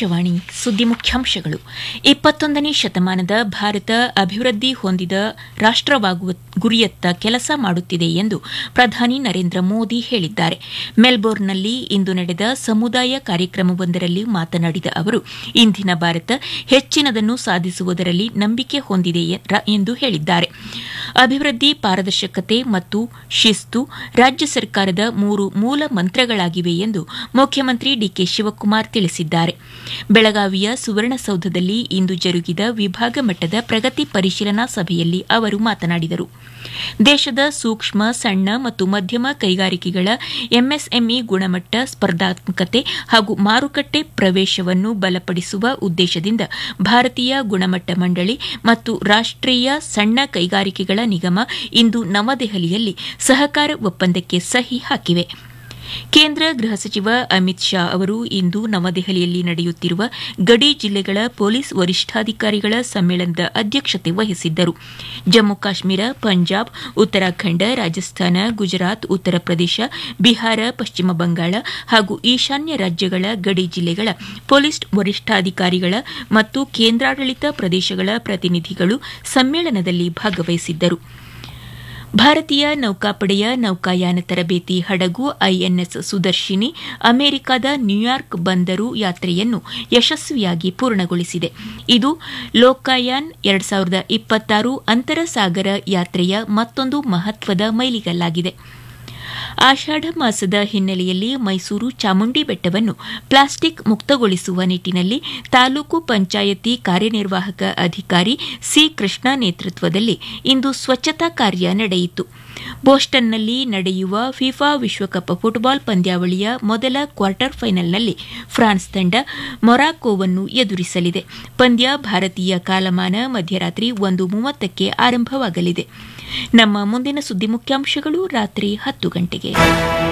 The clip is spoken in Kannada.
ಆಕಾಶವಾಣಿ ಸುದ್ದಿ ಮುಖ್ಯಾಂಶಗಳು ಇಪ್ಪತ್ತೊಂದನೇ ಶತಮಾನದ ಭಾರತ ಅಭಿವೃದ್ಧಿ ಹೊಂದಿದ ರಾಷ್ಟವಾಗುವ ಗುರಿಯತ್ತ ಕೆಲಸ ಮಾಡುತ್ತಿದೆ ಎಂದು ಪ್ರಧಾನಿ ನರೇಂದ್ರ ಮೋದಿ ಹೇಳಿದ್ದಾರೆ ಮೆಲ್ಬೋರ್ನ್ನಲ್ಲಿ ಇಂದು ನಡೆದ ಸಮುದಾಯ ಕಾರ್ಯಕ್ರಮವೊಂದರಲ್ಲಿ ಮಾತನಾಡಿದ ಅವರು ಇಂದಿನ ಭಾರತ ಹೆಚ್ಚಿನದನ್ನು ಸಾಧಿಸುವುದರಲ್ಲಿ ನಂಬಿಕೆ ಹೊಂದಿದೆ ಎಂದು ಹೇಳಿದ್ದಾರೆ ಅಭಿವೃದ್ಧಿ ಪಾರದರ್ಶಕತೆ ಮತ್ತು ಶಿಸ್ತು ರಾಜ್ಯ ಸರ್ಕಾರದ ಮೂರು ಮೂಲ ಮಂತ್ರಗಳಾಗಿವೆ ಎಂದು ಮುಖ್ಯಮಂತ್ರಿ ಡಿಕೆ ಶಿವಕುಮಾರ್ ತಿಳಿಸಿದ್ದಾರೆ ಬೆಳಗಾವಿಯ ಸುವರ್ಣಸೌಧದಲ್ಲಿ ಇಂದು ಜರುಗಿದ ವಿಭಾಗ ಮಟ್ಟದ ಪ್ರಗತಿ ಪರಿಶೀಲನಾ ಸಭೆಯಲ್ಲಿ ಅವರು ಮಾತನಾಡಿದರು ದೇಶದ ಸೂಕ್ಷ್ಮ ಸಣ್ಣ ಮತ್ತು ಮಧ್ಯಮ ಕೈಗಾರಿಕೆಗಳ ಎಂಎಸ್ಎಂಇ ಗುಣಮಟ್ಟ ಸ್ಪರ್ಧಾತ್ಮಕತೆ ಹಾಗೂ ಮಾರುಕಟ್ಟೆ ಪ್ರವೇಶವನ್ನು ಬಲಪಡಿಸುವ ಉದ್ದೇಶದಿಂದ ಭಾರತೀಯ ಗುಣಮಟ್ಟ ಮಂಡಳಿ ಮತ್ತು ರಾಷ್ಟೀಯ ಸಣ್ಣ ಕೈಗಾರಿಕೆಗಳ ನಿಗಮ ಇಂದು ನವದೆಹಲಿಯಲ್ಲಿ ಸಹಕಾರ ಒಪ್ಪಂದಕ್ಕೆ ಸಹಿ ಹಾಕಿವೆ ಕೇಂದ್ರ ಗೃಹ ಸಚಿವ ಅಮಿತ್ ಶಾ ಅವರು ಇಂದು ನವದೆಹಲಿಯಲ್ಲಿ ನಡೆಯುತ್ತಿರುವ ಗಡಿ ಜಿಲ್ಲೆಗಳ ಪೊಲೀಸ್ ವರಿಷ್ಠಾಧಿಕಾರಿಗಳ ಸಮ್ಮೇಳನದ ಅಧ್ಯಕ್ಷತೆ ವಹಿಸಿದ್ದರು ಜಮ್ಮು ಕಾಶ್ಮೀರ ಪಂಜಾಬ್ ಉತ್ತರಾಖಂಡ ರಾಜಸ್ಥಾನ ಗುಜರಾತ್ ಉತ್ತರ ಪ್ರದೇಶ ಬಿಹಾರ ಪಶ್ಚಿಮ ಬಂಗಾಳ ಹಾಗೂ ಈಶಾನ್ಯ ರಾಜ್ಯಗಳ ಗಡಿ ಜಿಲ್ಲೆಗಳ ಪೊಲೀಸ್ ವರಿಷ್ಠಾಧಿಕಾರಿಗಳ ಮತ್ತು ಕೇಂದ್ರಾಡಳಿತ ಪ್ರದೇಶಗಳ ಪ್ರತಿನಿಧಿಗಳು ಸಮ್ಮೇಳನದಲ್ಲಿ ಭಾಗವಹಿಸಿದ್ದರು ಭಾರತೀಯ ನೌಕಾಪಡೆಯ ನೌಕಾಯಾನ ತರಬೇತಿ ಹಡಗು ಐಎನ್ಎಸ್ ಸುದರ್ಶಿನಿ ಅಮೆರಿಕದ ನ್ಯೂಯಾರ್ಕ್ ಬಂದರು ಯಾತ್ರೆಯನ್ನು ಯಶಸ್ವಿಯಾಗಿ ಪೂರ್ಣಗೊಳಿಸಿದೆ ಇದು ಲೋಕಾಯಾನ್ ಎರಡು ಸಾವಿರದ ಇಪ್ಪತ್ತಾರು ಅಂತರ ಸಾಗರ ಯಾತ್ರೆಯ ಮತ್ತೊಂದು ಮಹತ್ವದ ಮೈಲಿಗಲ್ಲಾಗಿದೆ ಆಷಾಢ ಮಾಸದ ಹಿನ್ನೆಲೆಯಲ್ಲಿ ಮೈಸೂರು ಚಾಮುಂಡಿ ಬೆಟ್ಟವನ್ನು ಪ್ಲಾಸ್ಟಿಕ್ ಮುಕ್ತಗೊಳಿಸುವ ನಿಟ್ಟಿನಲ್ಲಿ ತಾಲೂಕು ಪಂಚಾಯತಿ ಕಾರ್ಯನಿರ್ವಾಹಕ ಅಧಿಕಾರಿ ಸಿ ಕೃಷ್ಣ ನೇತೃತ್ವದಲ್ಲಿ ಇಂದು ಸ್ವಚ್ಛತಾ ಕಾರ್ಯ ನಡೆಯಿತು ಬೋಸ್ಟನ್ನಲ್ಲಿ ನಡೆಯುವ ಫಿಫಾ ವಿಶ್ವಕಪ್ ಫುಟ್ಬಾಲ್ ಪಂದ್ಯಾವಳಿಯ ಮೊದಲ ಕ್ವಾರ್ಟರ್ ಫೈನಲ್ನಲ್ಲಿ ಫ್ರಾನ್ಸ್ ತಂಡ ಮೊರಾಕೋವನ್ನು ಎದುರಿಸಲಿದೆ ಪಂದ್ಯ ಭಾರತೀಯ ಕಾಲಮಾನ ಮಧ್ಯರಾತ್ರಿ ಒಂದು ಮೂವತ್ತಕ್ಕೆ ಆರಂಭವಾಗಲಿದೆ ನಮ್ಮ ಮುಂದಿನ ಸುದ್ದಿ ಮುಖ್ಯಾಂಶಗಳು ರಾತ್ರಿ ಹತ್ತು ಗಂಟೆಗೆ